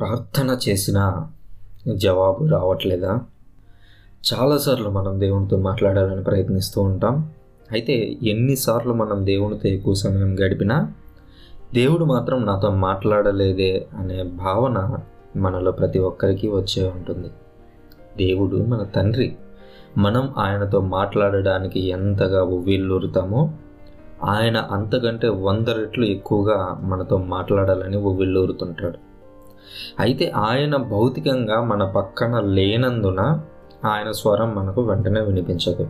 ప్రార్థన చేసినా జవాబు రావట్లేదా చాలాసార్లు మనం దేవునితో మాట్లాడాలని ప్రయత్నిస్తూ ఉంటాం అయితే ఎన్నిసార్లు మనం దేవునితో ఎక్కువ సమయం గడిపినా దేవుడు మాత్రం నాతో మాట్లాడలేదే అనే భావన మనలో ప్రతి ఒక్కరికి వచ్చే ఉంటుంది దేవుడు మన తండ్రి మనం ఆయనతో మాట్లాడడానికి ఎంతగా ఉవ్విల్లూరుతామో ఆయన అంతకంటే వంద రెట్లు ఎక్కువగా మనతో మాట్లాడాలని ఉవ్విల్లూరుతుంటాడు అయితే ఆయన భౌతికంగా మన పక్కన లేనందున ఆయన స్వరం మనకు వెంటనే వినిపించదు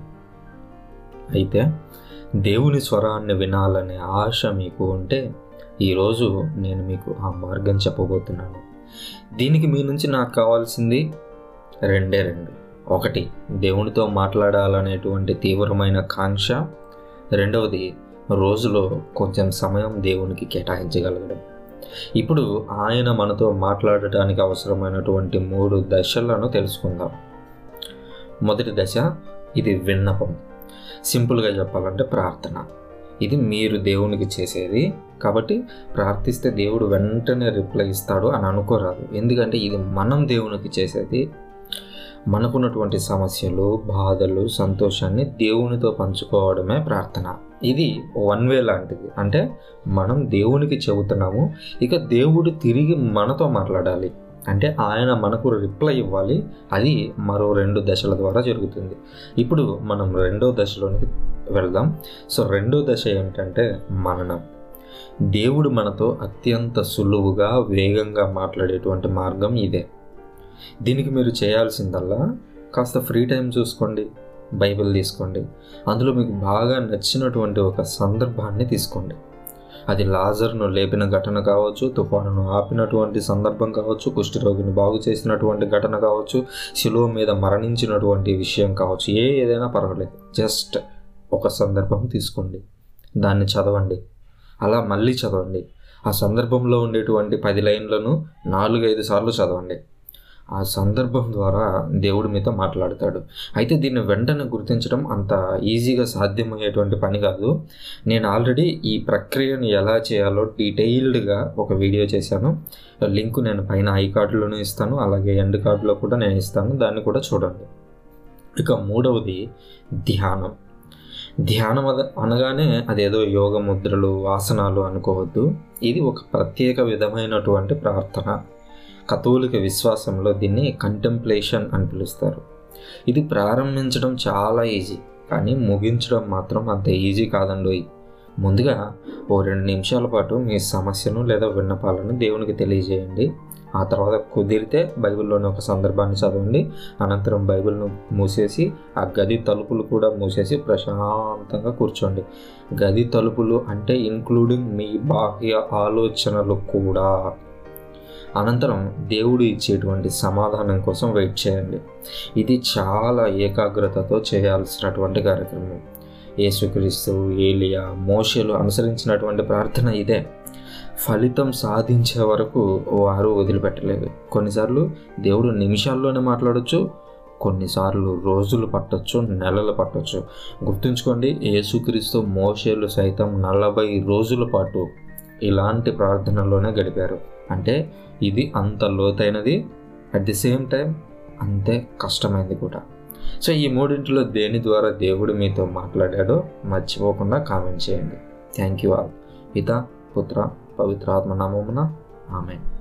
అయితే దేవుని స్వరాన్ని వినాలనే ఆశ మీకు ఉంటే ఈరోజు నేను మీకు ఆ మార్గం చెప్పబోతున్నాను దీనికి మీ నుంచి నాకు కావాల్సింది రెండే రెండు ఒకటి దేవునితో మాట్లాడాలనేటువంటి తీవ్రమైన కాంక్ష రెండవది రోజులో కొంచెం సమయం దేవునికి కేటాయించగలగడం ఇప్పుడు ఆయన మనతో మాట్లాడటానికి అవసరమైనటువంటి మూడు దశలను తెలుసుకుందాం మొదటి దశ ఇది విన్నపం సింపుల్గా చెప్పాలంటే ప్రార్థన ఇది మీరు దేవునికి చేసేది కాబట్టి ప్రార్థిస్తే దేవుడు వెంటనే రిప్లై ఇస్తాడు అని అనుకోరాదు ఎందుకంటే ఇది మనం దేవునికి చేసేది మనకున్నటువంటి సమస్యలు బాధలు సంతోషాన్ని దేవునితో పంచుకోవడమే ప్రార్థన ఇది వన్ వే లాంటిది అంటే మనం దేవునికి చెబుతున్నాము ఇక దేవుడు తిరిగి మనతో మాట్లాడాలి అంటే ఆయన మనకు రిప్లై ఇవ్వాలి అది మరో రెండు దశల ద్వారా జరుగుతుంది ఇప్పుడు మనం రెండో దశలోనికి వెళ్దాం సో రెండో దశ ఏమిటంటే మననం దేవుడు మనతో అత్యంత సులువుగా వేగంగా మాట్లాడేటువంటి మార్గం ఇదే దీనికి మీరు చేయాల్సిందల్లా కాస్త ఫ్రీ టైం చూసుకోండి బైబిల్ తీసుకోండి అందులో మీకు బాగా నచ్చినటువంటి ఒక సందర్భాన్ని తీసుకోండి అది లాజర్ను లేపిన ఘటన కావచ్చు తుఫానును ఆపినటువంటి సందర్భం కావచ్చు కుష్ఠరోగిని బాగు చేసినటువంటి ఘటన కావచ్చు శిలువ మీద మరణించినటువంటి విషయం కావచ్చు ఏ ఏదైనా పర్వాలేదు జస్ట్ ఒక సందర్భం తీసుకోండి దాన్ని చదవండి అలా మళ్ళీ చదవండి ఆ సందర్భంలో ఉండేటువంటి పది లైన్లను నాలుగైదు సార్లు చదవండి ఆ సందర్భం ద్వారా దేవుడు మీతో మాట్లాడతాడు అయితే దీన్ని వెంటనే గుర్తించడం అంత ఈజీగా సాధ్యమయ్యేటువంటి పని కాదు నేను ఆల్రెడీ ఈ ప్రక్రియను ఎలా చేయాలో డీటెయిల్డ్గా ఒక వీడియో చేశాను లింక్ నేను పైన ఐ కార్డులోనూ ఇస్తాను అలాగే ఎండ్ కార్డులో కూడా నేను ఇస్తాను దాన్ని కూడా చూడండి ఇక మూడవది ధ్యానం ధ్యానం అద అనగానే అదేదో యోగ ముద్రలు ఆసనాలు అనుకోవద్దు ఇది ఒక ప్రత్యేక విధమైనటువంటి ప్రార్థన కథోలిక విశ్వాసంలో దీన్ని కంటెంప్లేషన్ అని పిలుస్తారు ఇది ప్రారంభించడం చాలా ఈజీ కానీ ముగించడం మాత్రం అంత ఈజీ కాదండి ముందుగా ఓ రెండు నిమిషాల పాటు మీ సమస్యను లేదా విన్నపాలను దేవునికి తెలియజేయండి ఆ తర్వాత కుదిరితే బైబిల్లోని ఒక సందర్భాన్ని చదవండి అనంతరం బైబిల్ను మూసేసి ఆ గది తలుపులు కూడా మూసేసి ప్రశాంతంగా కూర్చోండి గది తలుపులు అంటే ఇన్క్లూడింగ్ మీ బాహ్య ఆలోచనలు కూడా అనంతరం దేవుడు ఇచ్చేటువంటి సమాధానం కోసం వెయిట్ చేయండి ఇది చాలా ఏకాగ్రతతో చేయాల్సినటువంటి కార్యక్రమం యేసుక్రీస్తు ఏలియా మోషలు అనుసరించినటువంటి ప్రార్థన ఇదే ఫలితం సాధించే వరకు వారు వదిలిపెట్టలేదు కొన్నిసార్లు దేవుడు నిమిషాల్లోనే మాట్లాడచ్చు కొన్నిసార్లు రోజులు పట్టొచ్చు నెలలు పట్టొచ్చు గుర్తుంచుకోండి యేసుక్రీస్తు మోషేలు సైతం నలభై రోజుల పాటు ఇలాంటి ప్రార్థనలోనే గడిపారు అంటే ఇది అంత లోతైనది అట్ ది సేమ్ టైం అంతే కష్టమైంది కూడా సో ఈ మూడింటిలో దేని ద్వారా దేవుడు మీతో మాట్లాడాడో మర్చిపోకుండా కామెంట్ చేయండి థ్యాంక్ యూ ఆల్ పిత పుత్ర పవిత్రాత్మ నామమున ఆమె